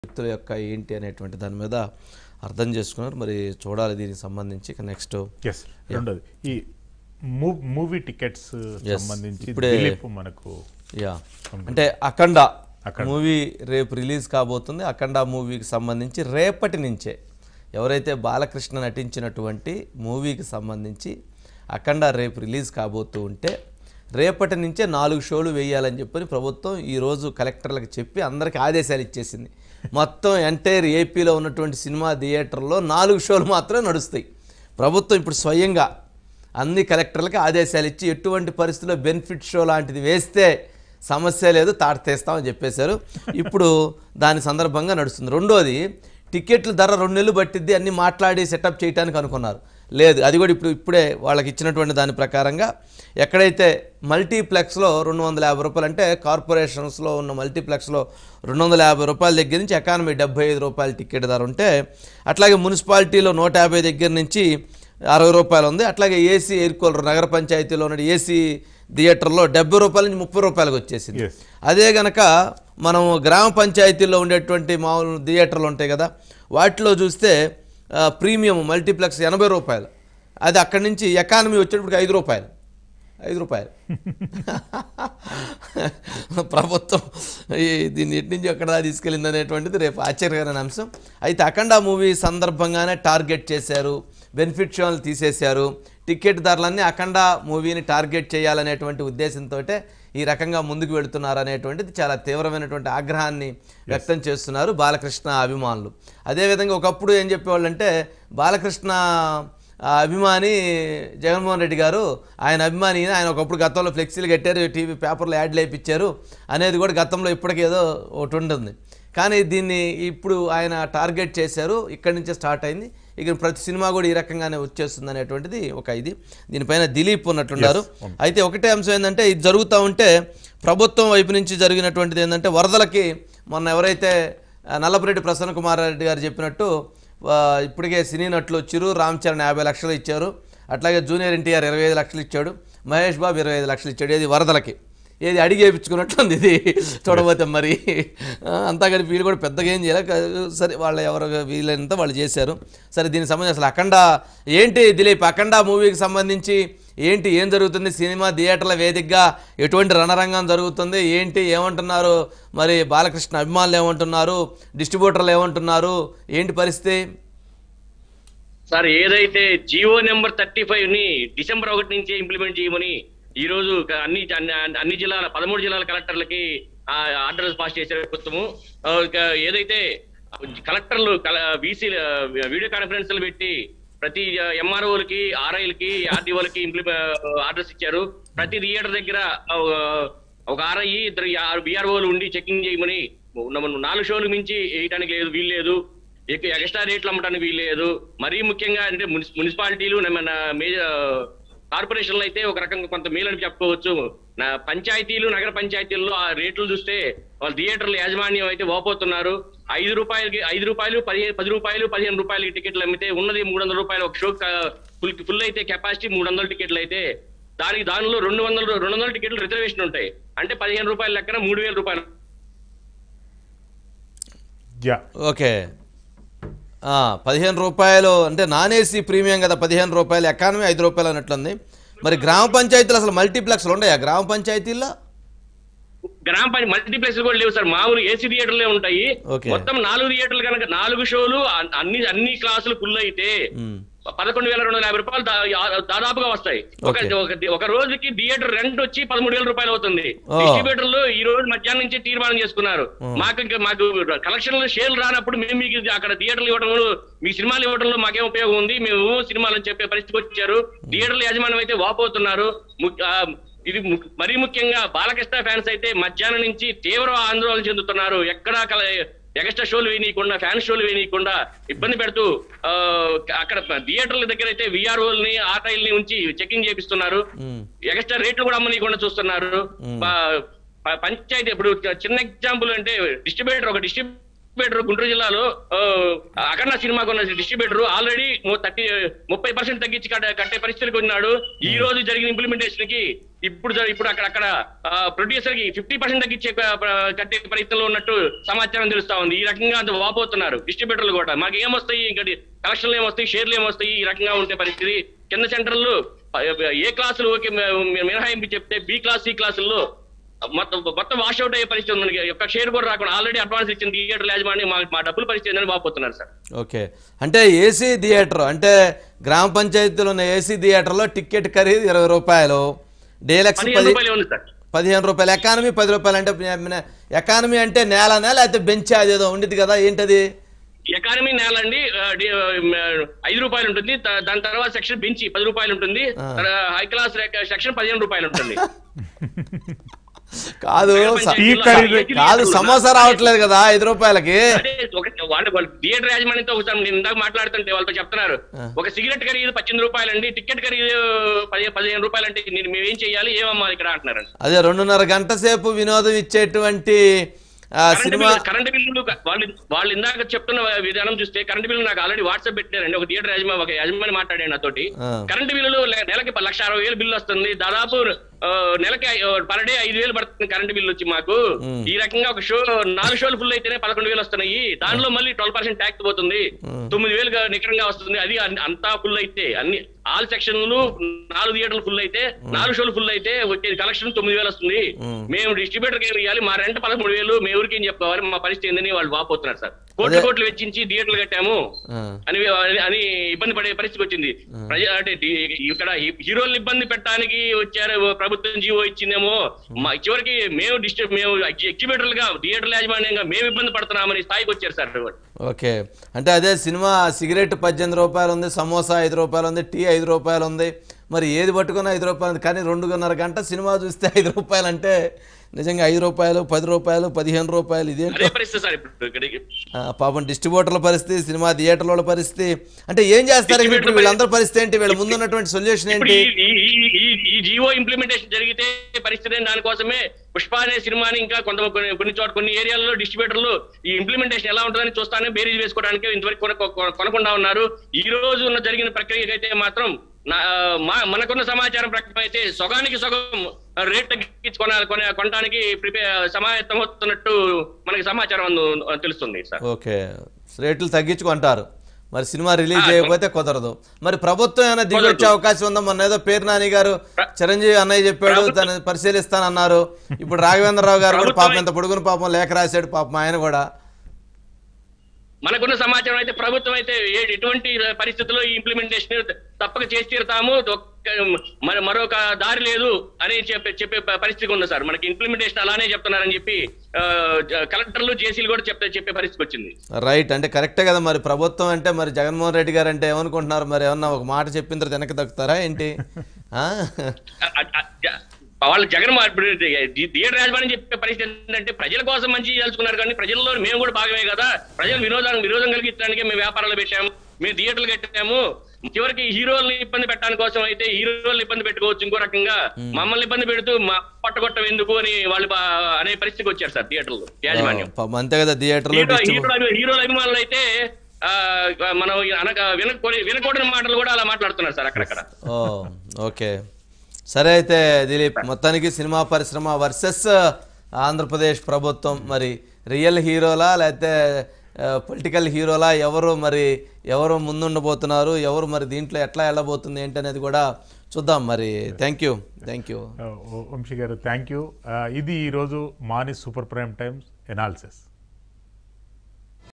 వ్యక్తుల యొక్క ఏంటి అనేటువంటి దాని మీద అర్థం చేసుకున్నారు మరి చూడాలి దీనికి సంబంధించి ఇక నెక్స్ట్ ఎస్ రెండోది ఈ మూ మూవీ టికెట్స్ Yes. సంబంధించి ఇప్పుడే- దిలీప్ మనకు యా అంటే అఖండ అఖండ. మూవీ రేపు రిలీజ్ కాబోతుంది అఖండ మూవీకి సంబంధించి రేపటి నుంచే ఎవరైతే బాలకృష్ణ నటించినటువంటి మూవీకి సంబంధించి అఖండ రేపు రిలీజ్ కాబోతూ ఉంటే రేపటి నుంచే నాలుగు షోలు వేయాలని చెప్పని ప్రభుత్వం ఈరోజు కలెక్టర్లకు చెప్పి అందరికీ ఆదేశాలు ఇచ్చేసింది మొత్తం ఎంటైర్ ఏపీలో ఉన్నటువంటి సినిమా థియేటర్లో నాలుగు షోలు మాత్రమే నడుస్తాయి ప్రభుత్వం ఇప్పుడు స్వయంగా అన్ని కలెక్టర్లకి ఆదేశాలు ఇచ్చి ఎటువంటి పరిస్థితుల్లో బెనిఫిట్ షో లాంటిది వేస్తే సమస్య లేదు తాట తీస్తామని చెప్పేశారు ఇప్పుడు దాని సందర్భంగా నడుస్తుంది రెండోది టికెట్ల ధర రెండు నెలలు పట్టిద్ది అన్ని మాట్లాడి సెటప్ చేయడానికి అనుకున్నారు లేదు అది కూడా ఇప్పుడు ఇప్పుడే వాళ్ళకి ఇచ్చినటువంటి దాని ప్రకారంగా ఎక్కడైతే మల్టీప్లెక్స్లో రెండు వందల యాభై రూపాయలు అంటే కార్పొరేషన్స్లో ఉన్న మల్టీప్లెక్స్లో రెండు వందల యాభై రూపాయల దగ్గర నుంచి ఎకానమీ డెబ్బై ఐదు రూపాయల టికెట్ ధర ఉంటే అట్లాగే మున్సిపాలిటీలో నూట యాభై దగ్గర నుంచి అరవై రూపాయలు ఉంది అట్లాగే ఏసీ ఎయిర్ కూలర్ నగర పంచాయతీలో ఉన్న ఏసీ థియేటర్లో డెబ్బై రూపాయల నుంచి ముప్పై రూపాయలకు వచ్చేసింది Yes. అదే గనక మనం గ్రామ పంచాయతీల్లో ఉండేటువంటి మామూలు థియేటర్లు ఉంటాయి కదా వాటిలో చూస్తే ఆ, ప్రీమియం మల్టీప్లెక్స్ ఎనభై రూపాయలు అది అక్కడి నుంచి ఎకానమీ వచ్చేటప్పటికి ఐదు రూపాయలు ఐదు రూపాయలు ప్రభుత్వం ఈ దీన్ని ఎటు నుంచి ఎక్కడ తీసుకెళ్ళింది అనేటువంటిది రేపు ఆశ్చర్యకరమైన అంశం అయితే అఖండ మూవీ సందర్భంగానే టార్గెట్ చేశారు బెనిఫిట్ షోలు తీసేశారు టికెట్ ధరలన్నీ అఖండ మూవీని టార్గెట్ చేయాలనేటువంటి ఉద్దేశంతో ఈ రకంగా ముందుకు వెళుతున్నారు అనేటువంటిది చాలా తీవ్రమైనటువంటి ఆగ్రహాన్ని వ్యక్తం చేస్తున్నారు బాలకృష్ణ అభిమానులు అదేవిధంగా ఒకప్పుడు ఏం చెప్పేవాళ్ళంటే బాలకృష్ణ ఆ అభిమాని జగన్మోహన్ రెడ్డి గారు ఆయన అభిమాని ఆయన ఒకప్పుడు గతంలో ఫ్లెక్సీలు కట్టారు టీవీ పేపర్లో యాడ్లు వేయించారు అనేది కూడా గతంలో ఇప్పటికేదో ఒకటి ఉంటుంది కానీ దీన్ని ఇప్పుడు ఆయన టార్గెట్ చేశారు ఇక్కడి నుంచే స్టార్ట్ అయింది ఇక ప్రతి సినిమా కూడా ఈ రకంగానే వచ్చేస్తుంది అనేటువంటిది ఒక ఇది దీనిపైన దిలీప్ ఉన్నట్లున్నారు అయితే ఒకటే అంశం ఏంటంటే ఇది జరుగుతూ ఉంటే ప్రభుత్వం వైపు నుంచి జరిగినటువంటిది ఏంటంటే వరదలకి మొన్న ఎవరైతే ఆ, నల్లపురెడ్డి ప్రసన్న కుమార్ రెడ్డి గారు చెప్పినట్టు ఆ, ఇప్పటికే సినీ నటులు చిరు రామ్ చరణ్ యాభై లక్షలు ఇచ్చారు అట్లాగే జూనియర్ ఎన్టీఆర్ ఇరవై ఐదు లక్షలు ఇచ్చాడు మహేష్ బాబు ఇరవై ఐదు లక్షలు ఇచ్చాడు ఏది వరదలకి ఏది అడిగి వేయించుకున్నట్టుంది ఇది చూడబోతే మరి ఆ, అంతా కలిపి వీళ్ళు కూడా పెద్దగా ఏం చేయలే కా- సరే వాళ్ళు ఎవరు వీళ్ళంతా వాళ్ళు చేశారు సరే దీనికి సంబంధించి అసలు అఖండ ఏంటి దిలీప్ అఖండ మూవీకి సంబంధించి ఏంటి ఏం జరుగుతుంది సినిమా థియేటర్ల వేదికగా ఎటువంటి రణరంగం జరుగుతుంది ఏంటి ఏమంటున్నారు మరి బాలకృష్ణ అభిమానులు ఏమంటున్నారు డిస్ట్రిబ్యూటర్లు ఏమంటున్నారు ఏంటి పరిస్థితి సార్ ఏదైతే జియో నెంబర్ థర్టీ ఫైవ్ ని డిసెంబర్ ఒకటి నుంచి ఇంప్లిమెంట్ చేయమని ఈ రోజు క- అన్ని అన్ని అన్ని జిల్లాల పదమూడు జిల్లాల కలెక్టర్లకి ఆ ఆర్డర్స్ పాస్ చేశారు ప్రభుత్వము ఆ, ఇక ఏదైతే కలెక్టర్లు బీసీ వీడియో కాన్ఫరెన్స్లు పెట్టి ప్రతి ఎంఆర్ఓలకి ఆర్ఐలకి ఆర్డీఓలకి ఇంప్లిమెంట్ ఆర్డర్స్ ఇచ్చారు ప్రతి థియేటర్ దగ్గర ఆ, ఒక ఆర్ఐ ఇద్దరు బీఆర్ఓలు ఉండి చెకింగ్ చేయమని ఉన్న- నాలుగు షోలు మించి వేయడానికి లేదు వీలు లేదు ఎక్కువ ఎక్స్ట్రా రేట్లు అమ్మటానికి వీల్లేదు మరీ ముఖ్యంగా అంటే మున్సి- మున్సిపాలిటీలు న- మన మేజర్ కార్పొరేషన్లు అయితే ఒక రకంగా కొంత మేలని చెప్పుకోవచ్చు నా పంచాయతీలు నగర పంచాయతీల్లో ఆ రేట్లు చూస్తే వాళ్ళ థియేటర్ల యాజమాన్యం అయితే ఓపోతున్నారు ఐదు రూపాయలకి ఐదు రూపాయలు పదిహేను పది రూపాయలు పదిహేను రూపాయలకి టికెట్లు అమ్మితే ఉన్నది మూడు వందల రూపాయలు ఒక షో ఫుల్ ఫుల్ అయితే కెపాసిటీ మూడు వందల టికెట్లు అయితే దానికి దానిలో రెండు వందల రెండు వందల టికెట్లు రిజర్వేషన్ ఉంటాయి అంటే పదిహేను రూపాయల లెక్కన మూడు వేల రూపాయలు యా ఓకే ఆ, పదిహేను రూపాయలు అంటే నాన్ ఏసీ ప్రీమియం కదా పదిహేను రూపాయలు ఎకానమీ ఐదు రూపాయలు అన్నట్లుంది మరి గ్రామ పంచాయతీలు అసలు మల్టీప్లెక్స్లు ఉన్నాయా గ్రామ పంచాయతీల్లో గ్రామ పంచాయతీ మల్టీప్లెక్స్ కూడా లేవు సార్ మామూలు ఏసీ థియేటర్లే ఉంటాయి Okay. మొత్తం నాలుగు థియేటర్లు కనుక నాలుగు షోలు అ- అన్ని అన్ని క్లాసులు ఫుల్ అయితే మ్మ్. పదకొండు వేల రెండు వందల యాభై రూపాయలు దా- దాదాపుగా వస్తాయి ఒక Okay. ఒక ఒక రోజుకి థియేటర్ రెంట్ వచ్చి పదమూడు వేల రూపాయలు అవుతుంది Oh. డిస్ట్రిబ్యూటర్లు ఈ రోజు మధ్యాహ్నం నుంచి తీర్మానం చేసుకున్నారు మాకు ఇంకా మాకు కలెక్షన్లు షేర్లు రానప్పుడు మేము మీకు ఇది అక్కడ థియేటర్లు ఇవ్వడం మీ సినిమాలు ఇవ్వడంలో మాకేం ఉపయోగం ఉంది మేము సినిమాలు అని చెప్పే పరిస్థితికి వచ్చారు థియేటర్ల యాజమాన్యం అయితే వాపోతున్నారు ము- ఆ, ఇది ము- మరీ ముఖ్యంగా బాలకృష్ణ ఫ్యాన్స్ అయితే మధ్యాహ్నం నుంచి తీవ్ర ఆందోళన చెందుతున్నారు ఎక్కడా కల ఎక్స్ట్రా షోలు వేయనీయకుండా ఫ్యాన్ షోలు వేయనీయకుండా ఇబ్బంది పెడుతూ ఆ, అక్కడ థియేటర్ల దగ్గర అయితే విఆర్ఓల్ని ఆర్ఐల్ని ఉంచి చెకింగ్ చేపిస్తున్నారు మ్మ్. ఎక్స్ట్రా రేట్లు కూడా అమ్మనీయకుండా చూస్తున్నారు ప- ప- పంచాయతీ ఇప్పుడు చిన్న ఎగ్జాంపుల్ అంటే డిస్ట్రిబ్యూటర్ ఒక డిస్ట్రిబ్యూటర్ డిస్ట్రిబ్యూటర్ గుంటూరు జిల్లాలో ఆ, అఖండ సినిమాకు ఉన్న డిస్ట్రిబ్యూటర్ ఆల్రెడీ థర్టీ ముప్పై పర్సెంట్ తగ్గించి కట్టే కట్టే పరిస్థితికి ఉన్నాడు ఈ రోజు జరిగిన ఇంప్లిమెంటేషన్ కి ఇప్పుడు జరి- ఇప్పుడు అక్కడ అక్కడ ప్రొడ్యూసర్ కి ఫిఫ్టీ పర్సెంట్ తగ్గించే ప- ప- కట్టే ప్రయత్నంలో ఉన్నట్టు సమాచారం తెలుస్తా ఉంది ఈ రకంగా అంత వాపోతున్నారు డిస్ట్రిబ్యూటర్లు కూడా మాకు ఏమొస్తాయి ఇంకా కలెక్షన్లు ఏమొస్తాయి షేర్లు ఏమొస్తాయి ఈ రకంగా ఉంటే పరిస్థితి కింద సెంటర్లు ఏ క్లాసులు ఓకే మి- మినహాయింపు చెప్తే బి క్లాస్ సి క్లాసుల్లో మొత్తం మొత్తం వాష్ అవుట్ అయ్యే పరిస్థితి ఉంది మనకి ఒక్క షేర్ కూడా రాకుండా ఆల్రెడీ అడ్వాన్స్ ఇచ్చిన థియేటర్ యాజమాన్యం మా మా డబ్బులు పరిస్థితి అని వాపోతున్నారు సార్ ఓకే అంటే ఏసీ థియేటర్ అంటే గ్రామ పంచాయతీలో ఉన్న ఏసీ థియేటర్లో టికెట్ ఖరీదు ఇరవై రూపాయలు డీలక్స్ పదిహేను పది రూపాయలు ఉంది సార్ పదిహేను రూపాయలు ఎకానమీ పది రూపాయలు అంటే ఎకానమీ అంటే నేలనా లేకపోతే బెంచ్ అదేదో ఉండిద్ది కదా ఏంటది ఎకానమీ నేల అండి ఆ, డి- ఆ, ఐదు రూపాయలు ఉంటుంది దా- దాని తర్వాత సెక్షన్ బెంచి పది రూపాయలు ఉంటుంది ఆ. హై క్లాస్ సెక్షన్ పదిహేను రూపాయలు ఉంటుంది కాదు స- టీ ఖరీదు కాదు సమోసా రావట్లేదు కదా ఐదు రూపాయలకి అదే ఒక వాళ్ళు వాళ్ళు థియేటర్ యాజమాన్యంతో ఒకసారి నేను ఇందాక మాట్లాడుతుంటే వాళ్ళతో చెప్తున్నారు ఆ. ఒక సిగరెట్ ఖరీదు పద్దెనిమిది రూపాయలు అండి టికెట్ ఖరీదు పది పదిహేను రూపాయలు అంటే నేను మేము ఏం చేయాలి ఏమమ్మాలి ఇక్కడ అంటున్నారు అదే రెండున్నర గంట సేపు వినోదం ఇచ్చేటువంటి ఆ, current cinema bill current bill వాళ్ళు వాళ్ళు ఇందాక చెప్తున్న విధానం చూస్తే కరెంట్ బిల్లు నాకు ఆల్రెడీ వాట్సాప్ పెట్టారండి ఒక థియేటర్ యజమాని ఒక యజమాని మాట్లాడాడు నాతోటి ఆ. కరెంట్ బిల్లులు లే- నెలకి ప- లక్ష అరవై వేలు బిల్లు వస్తుంది దాదాపు ఆ, నెలకి పర్ డే ఐదు వేలు పడుతుంది కరెంట్ బిల్లు వచ్చి మాకు ఉమ్. ఈ రకంగా ఒక షో నాలుగు షోలు ఫుల్ అయితేనే పదకొండు వేలు వస్తున్నాయి దానిలో మళ్ళీ ట్వెల్వ్ పర్సెంట్ ట్యాక్స్ పోతుంది ఉమ్. తొమ్మిది వేలు గా- నికరంగా వస్తుంది అది అన్- అంతా ఫుల్ అయితే అన్ని ఆల్ సెక్షన్లు నాలుగు థియేటర్లు ఫుల్ అయితే నాలుగు షోలు ఫుల్ అయితే వచ్చేది కలెక్షన్ తొమ్మిది వేలు వస్తుంది ఉమ్. మేము డిస్ట్రిబ్యూటర్ కి ఇవ్వాలి మా రెంట్ పదమూడు వేలు మేము ఊరికి ఏం చెప్పుకోవాలి మా పరిస్థితి ఏందని వాళ్ళు వాపోతున్నారు సార్ కోట్లు అదే. కోట్లు వెచ్చించి థియేటర్లు కట్టాము ఆ, అని అని ఇబ్బంది పడే పరిస్థితి వచ్చింది ప్రజ అంటే డి- ఇక్కడ హీ- హీరోలను ఇబ్బంది పెట్టడానికి వచ్చారు ప్రభుత్వం జీవో ఇచ్చిందేమో మా చివరికి మేము డిస్ట్రిక్ట్ మేము ఎగ్జిబిటర్లు గా థియేటర్ల యాజమాన్యంగా మేము ఇబ్బంది పడుతున్నామని స్థాయికి వచ్చారు సార్ ఓకే అంటే అదే సినిమా సిగరెట్ పద్దెనిమిది రూపాయలు ఉంది సమోసా ఐదు రూపాయలు ఉంది టీ ఐదు రూపాయలు ఉంది మరి ఏది పట్టుకున్నా ఐదు రూపాయలు ఉంది కానీ రెండున్నర గంట సినిమా చూస్తే ఐదు రూపాయలు అంటే నిజంగా ఐదు రూపాయలు పది రూపాయలు పదిహేను రూపాయలు ఇదేంటో అదే పరిస్థితి సార్ ఇప్పుడు ఇక్కడికి ఆ, పాపం డిస్ట్రిబ్యూటర్ల పరిస్థితి సినిమా థియేటర్ల పరిస్థితి అంటే ఏం చేస్తారు ఇంక ఇప్పుడు వీళ్ళందరి పరిస్థితి ఏంటి వీళ్ళ ముందు ఉన్నటువంటి సొల్యూషన్ ఇప్పుడు ఏంటి ఈ- ఈ- ఈ- ఈ- ఈ జియో ఇంప్లిమెంటేషన్ జరిగితే పరిస్థితి ఏంటి? దానికోసమే పుష్ప అనే సినిమాని ఇంకా కొంత కొన్ని కొన్ని చోట కొన్ని ఏరియాల్లో డిస్ట్రిబ్యూటర్లు ఈ ఇంప్లిమెంటేషన్ ఎలా ఉంటుందని చూస్తానే బేరీజ్ వేసుకోవడానికి ఇంతవరకు కొన- కొన- కొనకుండా ఉన్నారు ఈ రోజు ఉన్న జరిగిన ప్రక్రియకి అయితే మాత్రం నా- మా- మనకున్న సమాచారం ప్రకారం అయితే సగానికి సగం రేట్ తగ్గించి కొన కొన- కొనడానికి ప్రిపేర్ సమాయత్తం అవుతున్నట్టు మనకి సమాచారం అందు- తెలుస్తుంది సార్ ఓకే రేట్లు తగ్గించుకుంటారు మరి సినిమా రిలీజ్ ఆ, చేయకపోతే కుదరదు మరి ప్రభుత్వం ఏమైనా దిగి వచ్చే అవకాశం ఉందా మొన్న ఏదో పేరు నాని గారు చిరంజీవి అన్నయ్య చెప్పాడు ప్రభుత్వం- దాన్ని పరిశీలిస్తానన్నారు ఇప్పుడు రాఘవేంద్రరావు గారు కూడా ప్రభుత్వం- పాపం ఇంత పొడుగున పాపం లేఖ రాశాడు పాపం ఆయన కూడా మనకున్న సమాచారం అయితే ప్రభుత్వం అయితే ఏ- ఎటువంటి పరిస్థితుల్లో ఈ ఇంప్లిమెంటేషన్ తప్పక చేసి తీరుతాము ఒక్క- మరి మరొక దారి లేదు అని చెప్పే చెప్పే ప- పరిస్థితి ఉంది సార్ మనకి ఇంప్లిమెంటేషన్ అలానే చెప్తున్నారని చెప్పి ఆ, జ- కలెక్టర్లు జేసీలు కూడా చెప్తే చెప్పే పరిస్థితి వచ్చింది రైట్ అంటే కరెక్టే కదా మరి ప్రభుత్వం అంటే మరి జగన్మోహన్ రెడ్డి గారు అంటే ఏమనుకుంటున్నారు మరి ఏమన్నా ఒక మాట చెప్పిన తర్వాత వెనక్కి దక్కుతారా ఏంటి ఆ? అ- అ- అ- జ- వాళ్ళు జగన్ మా- ఇప్పుడు థి- థియేటర్ యాజమాన్యం చెప్పే పరిస్థితి ఏంటంటే ప్రజల కోసం మంచి తెలుసుకున్నారు కానీ ప్రజల్లో మేము కూడా భాగమే కదా ప్రజలు వినోదాన్ని విరోధం కలిగించడానికి మేము వ్యాపారాలు పెట్టాము మేము థియేటర్లు కట్టాము చివరికి హీరోల్ని ఇబ్బంది పెట్టడానికి కోసం అయితే హీరోల్ని ఇబ్బంది పెట్టుకోవచ్చు ఇంకో రకంగా మమ్మల్ని ఇబ్బంది పెడుతూ మా పట్టగొట్టం ఎందుకు అని వాళ్ళు బా- అనే పరిస్థితికి వచ్చారు సార్ థియేటర్లు యాజమాన్యం పాపం అంతే కదా థియేటర్లో హీరో డిస్ట్రిబ్యూ హీరో అభి- హీరోల అభిమానులు అయితే ఆ, మనం అనక వినకూడని వినకూడని మాటలు కూడా అలా మాట్లాడుతున్నారు సార్ అక్కడక్కడ ఓ ఓకే సరే అయితే దిలీప్ మొత్తానికి సినిమా పరిశ్రమ వర్సెస్ ఆంధ్రప్రదేశ్ ప్రభుత్వం మరి రియల్ హీరోలా లేకపోతే పొలిటికల్ హీరోలా ఎవరు మరి ఎవరు ముందుండబోతున్నారు ఎవరు మరి దీంట్లో ఎట్లా వెళ్ళబోతుంది ఏంటి అనేది కూడా చూద్దాం మరి thank you thank you Vamsi garu thank you ఇది ఈరోజు మాని సూపర్ ప్రైమ్ టైమ్స్ ఎనాలిసిస్